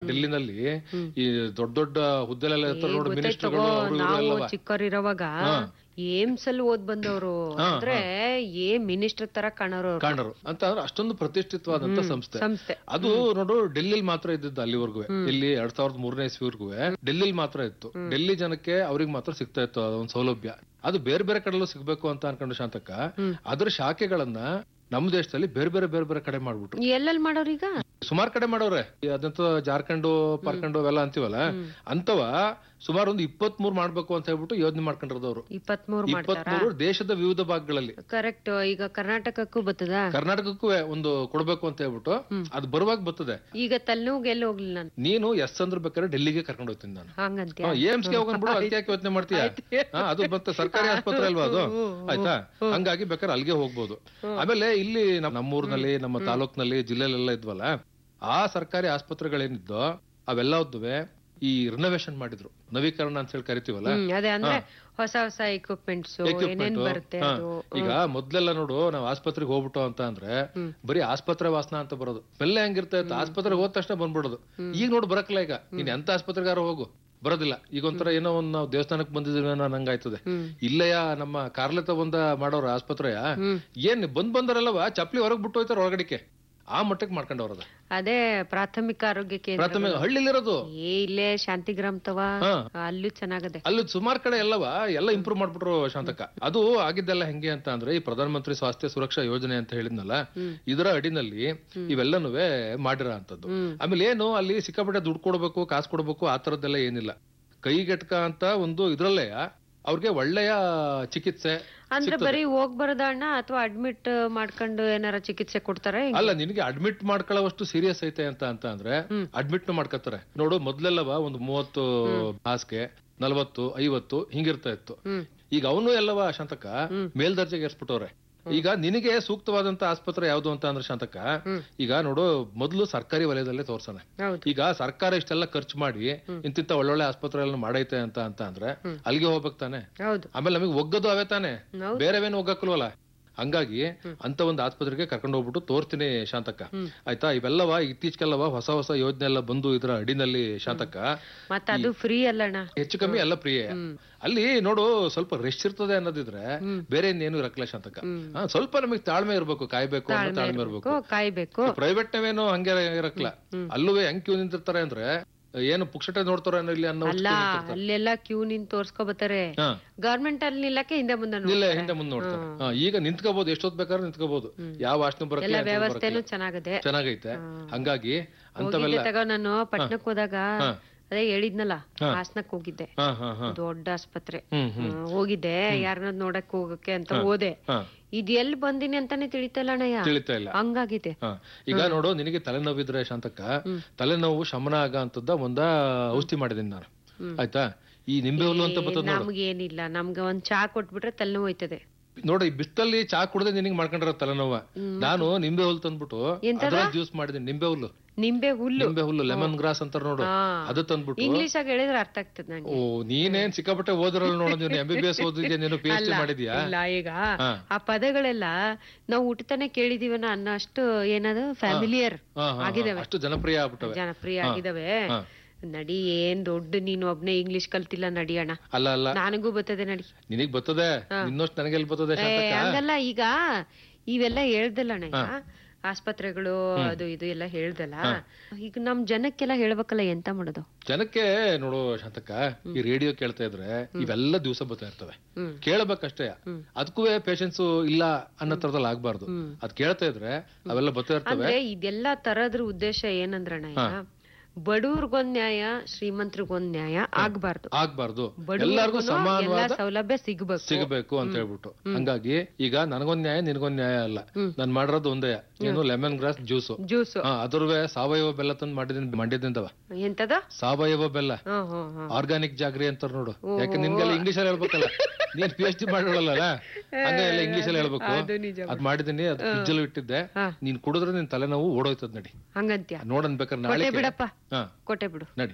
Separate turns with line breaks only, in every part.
ಡೆಲ್ಲಿನಲ್ಲಿ ಈ ದೊಡ್ಡ ದೊಡ್ಡ ಹುದ್ದೆಲೆಲ್ಲ ಇರ್ತಾರೆ ನೋಡು
ಗೊತ್ತಾಯ್ತು
ಮಿನಿಸ್ಟರ್ಗಳು
ತಗೋ,
ಅವರು
ನಾವು
ಇವರೆಲ್ಲವ
ಚಿಕ್ಕವರಿರುವಾಗ ಏಮ್ಸ್ ಅಲ್ಲಿ ಓದ್ ಬಂದವರು ಅಂದ್ರೆ ಏ ಮಿನಿಸ್ಟರ್ ತರ ಕಾಣೋರು ಅವ್ರು.
ಕಾಣರು ಅಂತ ಅಂದ್ರೆ ಅಷ್ಟೊಂದು ಪ್ರತಿಷ್ಠಿತವಾದಂತ ಸಂಸ್ಥೆ
ಸಂಸ್ಥೆ
ಅದು ನೋಡು ಡೆಲ್ಲಿಲಿ ಮಾತ್ರ ಇದ್ದದ್ದು ಅಲ್ಲಿವರೆಗೂ ಇಲ್ಲಿ ಎರಡ್ ಸಾವಿರದ ಮೂರನೇ ಇಸ್ವಿವರೆಗೂ ಡೆಲ್ಲಿಲಿ ಮಾತ್ರ ಇತ್ತು ಡೆಲ್ಲಿ ಜನಕ್ಕೆ ಅವ್ರಿಗೆ ಮಾತ್ರ ಸಿಗ್ತಾ ಇತ್ತು ಅದೊಂದು ಸೌಲಭ್ಯ ಅದು ಬೇರೆ ಬೇರೆ ಕಡೆಲ್ಲೂ ಸಿಗ್ಬೇಕು ಅಂತ ಅನ್ಕೊಂಡು ಶಾಂತಕ್ಕ ಅದ್ರ ಶಾಖೆಗಳನ್ನ ನಮ್ಮ ದೇಶದಲ್ಲಿ ಬೇರೆ ಬೇರೆ ಬೇರೆ ಬೇರೆ ಕಡೆ ಮಾಡ್ಬಿಟ್ರು
ಎಲ್ಲೆಲ್ ಮಾಡೋರೀಗ
ಸುಮಾರು ಕಡೆ ಮಾಡವ್ರೆ ಈ ಅದಂತ ಜಾರ್ಖಂಡ್ ಪಾರ್ಖಂಡ್ ಅವೆಲ್ಲ ಅಂತೀವಲ್ಲ ಅಂತವ ಸುಮಾರು ಒಂದು ಇಪ್ಪತ್ ಮೂರ್ ಮಾಡ್ಬೇಕು ಅಂತ ಹೇಳ್ಬಿಟ್ಟು ಯೋಜನೆ ಮಾಡ್ಕೊಂಡಿರೋದವ್ರು
ಇಪ್ಪತ್ಮೂರ್ ಮಾಡ್ತಾರ
ಇಪ್ಪತ್ ಮೂರು ದೇಶದ ವಿವಿಧ ಭಾಗಗಳಲ್ಲಿ
ಕರೆಕ್ಟ್ ಈಗ ಕರ್ನಾಟಕಕ್ಕೂ ಬರ್ತದ
ಕರ್ನಾಟಕಕ್ಕೂ ಒಂದು ಕೊಡ್ಬೇಕು ಅಂತ ಹೇಳ್ಬಿಟ್ಟು ಅದು ಬರುವಾಗ ಬರ್ತದೆ
ಈಗ ತಲೆನೋವು ಎಲ್ಲಿ ಹೋಗ್ಲಿಲ್ಲ ನಾನು
ನೀನು ಎಸ್ ಅಂದ್ರ ಬೇಕಾದ್ರೆ ಡೆಲ್ಲಿಗೆ ಕರ್ಕೊಂಡು ಹೋಗ್ತೀನಿ ನಾನು
ಹಂಗಂತ್ಯ
ಏಮ್ಸ್ ಗೆ ಹೋಗೋಣ ಬಿಡು ಅದಕ್ಕೆ ಯಾಕೆ ಯೋಚನೆ ಮಾಡ್ತೀಯ ಹಾ, ಅದು ಮತ್ತೆ ಸರ್ಕಾರಿ ಆಸ್ಪತ್ರೆ ಅಲ್ವಾ ಅದು ಆಯ್ತಾ ಹಂಗಾಗಿ ಬೇಕಾದ್ರೆ ಅಲ್ಲಿಗೆ ಹೋಗ್ಬೋದು ಆಮೇಲೆ ಇಲ್ಲಿ ನಮ್- ನಮ್ಮೂರ್ನಲ್ಲಿ ನಮ್ಮ ತಾಲೂಕ್ನಲ್ಲಿ ಜಿಲ್ಲೆಲೆಲ್ಲ ಇದ್ವಲ್ಲ ಆ ಸರ್ಕಾರಿ ಆಸ್ಪತ್ರೆಗಳೇನಿದ್ದೋ ಅವೆಲ್ಲವದ್ದುವೆ ಈ ರಿನೋವೇಷನ್ ಮಾಡಿದ್ರು ನವೀಕರಣ ಅಂತ ಹೇಳಿ ಕರಿತೀವಲ್ಲ
ಹ್ಮ್ ಅದೇ ಅಂದ್ರೆ ಹೊಸ ಹೊಸ ಎಕ್ವಿಪ್ಮೆಂಟ್ಸ್ ಏನೇನ್
Equipment,
ಬರುತ್ತೆ
ಹಾ.
ಅದು
ಈಗ ಮೊದ್ಲೆಲ್ಲ ನೋಡು ನಾವ್ ಆಸ್ಪತ್ರೆಗೆ ಹೋಗ್ಬಿಟ್ಟು ಅಂತ ಅಂದ್ರೆ ಬರೀ ಆಸ್ಪತ್ರೆ ವಾಸನ ಅಂತ ಬರೋದು ಬೆಲ್ಲ ಹೆಂಗಿರ್ತಾ ಇತ್ತು ಆಸ್ಪತ್ರೆಗೆ ಹೋದ ತಕ್ಷಣ ಬಂದ್ಬಿಡೋದು ಈಗ ನೋಡು ಬರಕ್ಲ ಈಗ ನೀನ್ ಎಂತ ಆಸ್ಪತ್ರೆಗಾರ ಹೋಗು ಬರೋದಿಲ್ಲ ಈಗ ಒಂಥರ ಏನೋ ಒಂದ್ ನಾವು ದೇವಸ್ಥಾನಕ್ಕೆ ಬಂದಿದೀವಿ ಅನ್ನೋ ನಂಗಾಯ್ತದೆ ಇಲ್ಲಯ್ಯ ನಮ್ಮ ಕಾರ್ಲೆತ ಬಂದ ಮಾಡೋರ ಆಸ್ಪತ್ರೆಯ ಏನ್ ಬಂದ್ ಬಂದರಲ್ಲವ ಚಪ್ಲಿ ಹೊರಗ್ ಬಿಟ್ಟು ಹೋಯ್ತಾರ ಒಳಗಡಿಕೆ ಆ ಮಟ್ಟಕ್ಕೆ ಮಾಡ್ಕೊಂಡವ್ರದ
ಅದೇ ಪ್ರಾಥಮಿಕ ಆರೋಗ್ಯ ಕೇಂದ್ರ
ಪ್ರಾಥಮಿಕ ಹಳ್ಳಿಲಿರೋದು
ಏ ಇಲ್ಲೇ ಶಾಂತಿಗ್ರಾಮ್ ತವ
ಹಾ.
ಅಲ್ಲೂ ಚೆನ್ನಾಗದೆ
ಅಲ್ಲಿ ಸುಮಾರು ಕಡೆ ಎಲ್ಲವ ಎಲ್ಲ ಇಂಪ್ರೂವ್ ಮಾಡ್ಬಿಟ್ರು ಶಾಂತಕ ಅದು ಆಗಿದ್ದೆಲ್ಲ ಹೆಂಗೆ ಅಂತ ಅಂದ್ರೆ ಈ ಪ್ರಧಾನ ಮಂತ್ರಿ ಸ್ವಾಸ್ಥ್ಯ ಸುರಕ್ಷಾ ಯೋಜನೆ ಅಂತ ಹೇಳಿದ್ನಲ್ಲ ಇದರ ಅಡಿನಲ್ಲಿ ಇವೆಲ್ಲನೂ ಮಾಡಿರೋ ಅಂತದ್ದು ಆಮೇಲೆ ಏನು ಅಲ್ಲಿ ಸಿಕ್ಕಾಪಟ್ಟೆ ದುಡ್ಡು ಕೊಡ್ಬೇಕು ಕಾಸು ಕೊಡ್ಬೇಕು ಆ ತರದ್ದೆಲ್ಲ ಏನಿಲ್ಲ ಕೈಗೆಟ್ಕ ಅಂತ ಒಂದು ಇದ್ರಲ್ಲೇ ಅವ್ರಿಗೆ ಒಳ್ಳೆಯ ಚಿಕಿತ್ಸೆ
ಅಂದ್ರೆ ಬರೀ ಹೋಗ್ ಬರೋದ ಅಣ್ಣ ಅಥವಾ ಅಡ್ಮಿಟ್ ಮಾಡ್ಕೊಂಡು ಏನಾರ ಚಿಕಿತ್ಸೆ ಕೊಡ್ತಾರ
ಅಲ್ಲ ನಿನಗೆ ಅಡ್ಮಿಟ್ ಮಾಡ್ಕೊಳ್ಳೋವಷ್ಟು ಸೀರಿಯಸ್ ಐತೆ ಅಂತ ಅಂತ ಅಂದ್ರೆ ಅಡ್ಮಿಟ್ ಮಾಡ್ಕೊತಾರೆ ನೋಡು ಮೊದ್ಲೆಲ್ಲವ ಒಂದು ಮೂವತ್ತು ಹಾಸಿಗೆ ನಲವತ್ತು ಐವತ್ತು ಹಿಂಗಿರ್ತಾ ಇತ್ತು ಈಗ ಅವನು ಎಲ್ಲವ ಶಾಂತಕ ಮೇಲ್ದರ್ಜೆಗೆ ಏರ್ಸ್ಬಿಟ್ಟವ್ರೆ ಈಗ ನಿನಗೆ ಸೂಕ್ತವಾದಂತ ಆಸ್ಪತ್ರೆ ಯಾವ್ದು ಅಂತ ಅಂದ್ರೆ ಶಾಂತಕ ಈಗ ನೋಡು ಮೊದ್ಲು ಸರ್ಕಾರಿ ವಲಯದಲ್ಲೇ ತೋರ್ಸನೆ
ಹೌದು
ಈಗ ಸರ್ಕಾರ ಇಷ್ಟೆಲ್ಲ ಖರ್ಚು ಮಾಡಿ ಇಂತಿಂತ ಒಳ್ಳೊಳ್ಳೆ ಆಸ್ಪತ್ರೆಗಳನ್ನ ಮಾಡೈತೆ ಅಂತ ಅಂತ ಅಂದ್ರೆ ಅಲ್ಲಿಗೆ ಹೋಗ್ಬೇಕು ತಾನೆ
ಹೌದು
ಆಮೇಲೆ ನಮಗೆ ಒಗ್ಗದು ಅವೇ ತಾನೆ
ಹೌದು.
ಬೇರೆವೇನು ಒಗ್ಗಕ್ಕಲ್ವಲ್ಲ ಹಂಗಾಗಿ ಅಂತ ಒಂದು ಆಸ್ಪತ್ರೆಗೆ ಕರ್ಕೊಂಡು ಹೋಗ್ಬಿಟ್ಟು ತೋರ್ತೀನಿ ಶಾಂತಕ್ಕ ಆಯ್ತಾ ಇವೆಲ್ಲವ ಇತ್ತೀಚೆಗೆಲ್ಲವ ಹೊಸ ಹೊಸ ಯೋಜನೆ ಎಲ್ಲ ಬಂದು ಇದ್ರ ಅಡಿನಲ್ಲಿ ಶಾಂತಕ್ಕ
ಮತ್ತ ಅದು ಫ್ರೀ ಅಲ್ಲಣ್ಣ
ಹೆಚ್ಚು ಕಮ್ಮಿ ಎಲ್ಲ ಪ್ರಿಯ ಅಲ್ಲಿ ನೋಡು ಸ್ವಲ್ಪ ರೆಸ್ಟ್ ಇರ್ತದೆ ಅನ್ನೋದಿದ್ರೆ ಬೇರೆ ಇನ್ನೇನು ಇರಕ್ಲ ಶಾಂತಕ್ಕ ಹಾ, ಸ್ವಲ್ಪ ನಮಗೆ ತಾಳ್ಮೆ ಇರ್ಬೇಕು ಕಾಯ್ಬೇಕು ಅನ್ನೋ ತಾಳ್ಮೆ ಇರ್ಬೇಕು
ಕಾಯ್ಬೇಕು
ಪ್ರೈವೇಟ್ ನಾವೇನು ಹಂಗೆ ಇರಕ್ಲ ಅಲ್ಲೂ ಹೆಂಗ್ ಕ್ಯೂ ನಿಂತಿರ್ತಾರೆ ಅಂದ್ರೆ ಏನು ಪುಕ್ಷಟೆ ನೋಡ್ತಾರ ಇಲ್ಲಿ ಅನ್ನೋ
ಅಲ್ಲ ಅಲ್ಲೆಲ್ಲ ಕ್ಯೂ ನಿಂತ್ ತೋರ್ಸ್ಕೊ ಬರ್ತಾರೆ
ಹಾ
ಗವರ್ಮೆಂಟ್ ಅಲ್ಲಿ ನಿಲ್ಲಕ್ಕೆ ಹಿಂದೆ ಮುಂದೆ ನೋಡ್-
ಇಲ್ಲ ಹಿಂದೆ ಮುಂದೆ ನೋಡ್ತಾರೆ ಹಾ, ಈಗ ನಿಂತ್ಕೋಬಹುದು ಎಷ್ಟೊತ್ ಬೇಕಾದ್ರೆ ನಿಂತ್ಕೋಬಹುದು ಯಾವ ವಾಸನೆ
ಎಲ್ಲ
ಬರಕ್ಕೆ
ವ್ಯವಸ್ಥೆನೂ ಚೆನ್ನಾಗದೆ
ಚೆನ್ನಾಗೈತೆ ಹಂಗಾಗಿ ಅಂತವೆಲ್ಲ
ಹೋಗಿದ್ದೆ ತಗೋ ನಾನು ಪಟ್ನಕ್ ಹೋದಾಗ ಅದೇ ಹೇಳಿದ್ನಲ್ಲ ಹಾಸನಕ್ ಹೋಗಿದ್ದೆ
ಹಾ ಹಾ ಹಾ
ದೊಡ್ಡ ಆಸ್ಪತ್ರೆ
ಹ್ಮ್ ಹ್ಮ್
ಹ್ಮ್, ಹೋಗಿದ್ದೆ ಯಾರನ್ನ ನೋಡಕ್ ಹೋಗಕ್ಕೆ ಅಂತ ಹೋದೆ
ಹಾ
ಇದ್ ಎಲ್ಲಿ ಬಂದಿನಿ ಅಂತಾನೆ ತಿಳಿತಲ್ಲ ಅಣ್ಣಯ್ಯ
ತಿಳಿತಾ ಇಲ್ಲ
ಹಂಗಾಗಿದೆ
ಹಾ ಈಗ ನೋಡು ನಿನಗೆ ತಲೆನೋವಿದ್ರೆ ಶಾಂತಕ್ಕ ತಲೆನೋವು ಶಮನ ಆಗ ಅಂತದ್ದ ಒಂದ ಔಷಧಿ ಮಾಡಿದೀನಿ ನಾನು ಆಯ್ತಾ ಈ ನಿಂಬೆ ಹುಲ್ಲು ಅಂತ ಬರ್ತದ ನೋಡು
ನಮ್ಗೇನಿಲ್ಲ ನಮ್ಗೆ ಒಂದ್ ಚಾ ಕೊಟ್ಬಿಟ್ರೆ ತಲೆನೋವು ಹೋಯ್ತದೆ
ನೋಡಿ ಈ ಬಿಸ್ತಲ್ಲಿ ಚಾ ಕುಡ್ದೆ ನಿನಗೆ ಮಾಡ್ಕೊಂಡಿರೋ ತಲೆನೋವ ನಾನು ನಿಂಬೆ ಹುಲ್ಲು ತಂದ್ಬಿಟ್ಟು ಅದ್ರ ಜ್ಯೂಸ್ ಮಾಡಿದೀನಿ ನಿಂಬೆ ಹುಲ್ಲು
ನಿಂಬೆ ಹುಲ್ಲು
ನಿಂಬೆ ಹುಲ್ಲು ಲೆಮನ್ ಗ್ರಾಸ್ ಅಂತಾರ ನೋಡು
ಹಾ.
ಅದು ತಂದ್ಬಿಟ್ಟು
ಇಂಗ್ಲಿಷ್ ಆಗಿ ಹೇಳಿದ್ರೆ ಅರ್ಥ ಆಗ್ತದೆ ನಂಗೆ
ಓ ನೀನೇನ್ ಸಿಕ್ಕಾಪಟ್ಟೆ ಓದಿರಲ್ಲ ನೋಡು ನೀನು ಎಂ ಬಿ ಬಿ ಎಸ್ ಓದಿದ್ಯಾ ನೀನು ಪಿ ಎಚ್ ಡಿ ಮಾಡಿದ್ಯಾ
ಇಲ್ಲ ಈಗ
ಹಾ.
ಆ ಪದಗಳೆಲ್ಲ ನಾವು ಹುಟ್ಟತಾನೆ ಕೇಳಿದೀವನ ಅನ್ನೋ ಅಷ್ಟು ಏನದು ಫ್ಯಾಮಿಲಿಯರ್
ಹಾ, ಹಾ, ಹಾ.
ಆಗಿದಾವೆ
ಅಷ್ಟು ಜನಪ್ರಿಯ ಆಗ್ಬಿಟ್ಟವೆ
ಜನಪ್ರಿಯ ಆಗಿದಾವೆ
ಹಾ.
ನಡಿ ಏನ್ ದೊಡ್ಡ ನೀನು ಒಬ್ನೇ ಇಂಗ್ಲಿಷ್ ಕಲ್ತಿಲ್ಲ ನಡಿಯಣ
ಅಲ್ಲ ಅಲ್ಲ
ನನಗೂ ಬರ್ತದೆ ನಡಿ
ನಿನಗ್ ಬರ್ತದೆ ನಿನ್ನಷ್ಟು ನನಗೆಲ್ಲಿ ಬರ್ತದೆ
ಏ,
ಶಾಂತಕ್ಕ
ಹಂಗಲ್ಲ ಈಗ ಇವೆಲ್ಲ ಹೇಳ್ದಲ್ಲ ಅಣ್ಣ ಆಸ್ಪತ್ರೆಗಳು ಅದು ಇದು ಎಲ್ಲ ಹೇಳ್ದಲ್ಲ ಈಗ ನಮ್ ಜನಕ್ಕೆಲ್ಲ ಹೇಳ್ಬೇಕಲ್ಲ ಎಂತ ಮಾಡೋದು
ಜನಕ್ಕೆ ನೋಡು ಶಾಂತಕ್ಕ ಈ ರೇಡಿಯೋ ಕೇಳ್ತಾ ಇದ್ರೆ ಇವೆಲ್ಲ ದಿವಸ ಬರ್ತಾ ಇರ್ತವೆ
ಹ್ಮ್.
ಕೇಳಬೇಕಷ್ಟೇ ಅದಕ್ಕೂ ಪೇಷನ್ಸ್ ಇಲ್ಲ ಅನ್ನೋ ತರದಲ್ಲಿ ಆಗ್ಬಾರ್ದು ಅದ್ ಕೇಳ್ತಾ ಇದ್ರೆ ಅವೆಲ್ಲ ಬರ್ತಾ ಇರ್ತವೆ
ಅಂದ್ರೆ ಇದೆಲ್ಲಾ ತರದ್ರ ಉದ್ದೇಶ ಏನಂದ್ರಣ್ಣ ಈಗ ಬಡವ್ರಿಗೊಂದ್ ನ್ಯಾಯ ಶ್ರೀಮಂತರಿಗೊಂದ್ ನ್ಯಾಯ ಆಗ್ಬಾರ್ದು
ಆಗ್ಬಾರ್ದು ಎಲ್ಲಾರ್ಗು
ಬಡವ್ರಿಗೂ ಎಲ್ಲಾ
ಸಮಾನವಾದ
ಸೌಲಭ್ಯ ಸಿಗ್ಬೇಕು
ಸಿಗಬೇಕು ಅಂತ ಹೇಳ್ಬಿಟ್ಟು ಹಂಗಾಗಿ ಈಗ ನನಗೊಂದ್ ನ್ಯಾಯ ನಿನಗೊಂದ್ ನ್ಯಾಯ ಅಲ್ಲ ನಾನ್ ಮಾಡಿರೋದು ಒಂದೇ ಏನು ಲೆಮನ್ ಗ್ರಾಸ್ ಜ್ಯೂಸು
ಜ್ಯೂಸು
ಅದ್ರವೇ ಸಾವಯವ ಬೆಲ್ಲ ತಂದು ಮಾಡಿದೀನಿ ಮಂಡ್ಯದಿಂದವ
ಎಂತದ
ಸಾವಯವ ಬೆಲ್ಲ
ಹ್ಮ್ ಹ್ಮ್ ಹ್ಮ್
ಆರ್ಗಾನಿಕ್ ಜಾಗ್ರಿ ಅಂತಾರ ನೋಡು ಯಾಕೆ ನಿನ್ಗೆಲ್ಲ ಇಂಗ್ಲಿಷ್ ಅಲ್ಲಿ ಹೇಳ್ಬೇಕಲ್ಲ ನೀನ್ ಪಿ ಎಚ್ ಡಿ ಮಾಡಿರಲ್ಲ ಹಂಗ ಎಲ್ಲ ಇಂಗ್ಲಿಷ್ ಅಲ್ಲಿ ಹೇಳ್ಬೇಕು
ಅದು ನಿಜ
ಅದ್ ಮಾಡಿದೀನಿ ಅದ್ ಫ್ರಿಜ್ಜಲ್ಲಿ ಇಟ್ಟಿದ್ದೆ ನೀನ್ ಕುಡಿದ್ರೆ ನಿನ್ ತಲೆನೋವು ಓಡೋಯ್ತದ ನಡಿ
ಹಂಗಂತ್ಯ
ನೋಡನ್ ಬೇಕಾದ್ರೆ ನಾಳೆ
ಕೊಟ್ಟೆ ಬಿಡಪ್ಪ
ಹಾ
ಕೊಟ್ಟೆ ಬಿಡು
ನಡಿ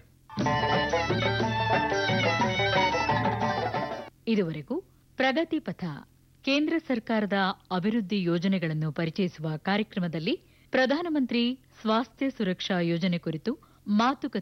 ಇದುವರೆಗೂ ಪ್ರಗತಿ ಪಥ ಕೇಂದ್ರ ಸರ್ಕಾರದ ಅಭಿವೃದ್ಧಿ ಯೋಜನೆಗಳನ್ನು ಪರಿಚಯಿಸುವ ಕಾರ್ಯಕ್ರಮದಲ್ಲಿ ಪ್ರಧಾನಮಂತ್ರಿ ಸ್ವಾಸ್ಥ್ಯ ಸುರಕ್ಷಾ ಯೋಜನೆ ಕುರಿತು ಮಾತುಕತೆ